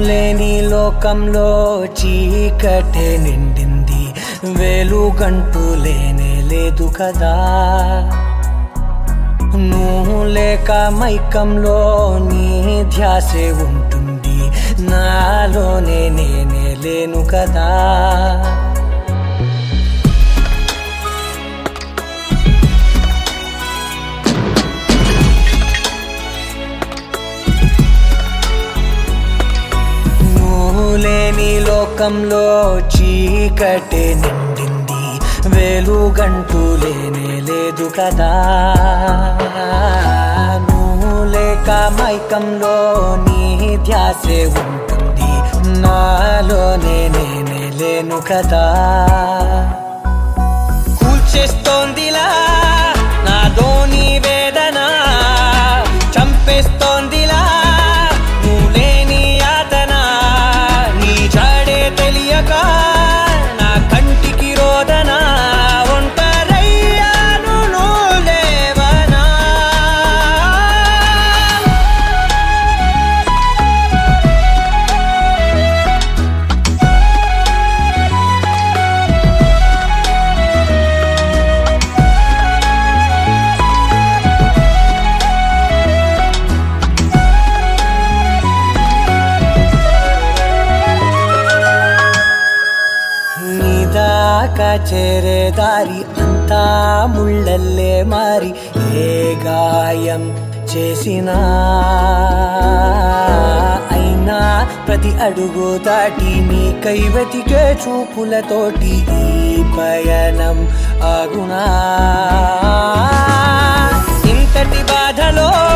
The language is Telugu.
లేని లోకంలో చీకటే నిండింది వెలుగంటూ లేనే లేదు కదా నువ్వు లేక మైకంలో నీ ధ్యాసే ఉంటుంది నాలోనే నేనే లేను కదా నువ్వు లేని లోకంలో చీకటే నిండింది వెలుగంటూ లేనే లేదు కదా నువ్వు లేక మైకంలో నీ ధ్యాసే ఉంటుంది నాలోనే నేనే లేను కదా కూల్చేస్తోందిలా నాదోని వేదన చంపేస్తోందిలా నువ్వు లేని యాతన నీ జాడే తెలియక నా కంటికి రోదన ఒంటరయ్యాను నువ్వు లేవనా నీదాకా చేరే దారి అంతా ముళ్ళల్లే మారి ఏ గాయం చేసినా అయినా ప్రతి అడుగు దాటి నీ కైవతికే చూపులతోటి ఈ పయనం ఆగునా ఇంతటి బాధలో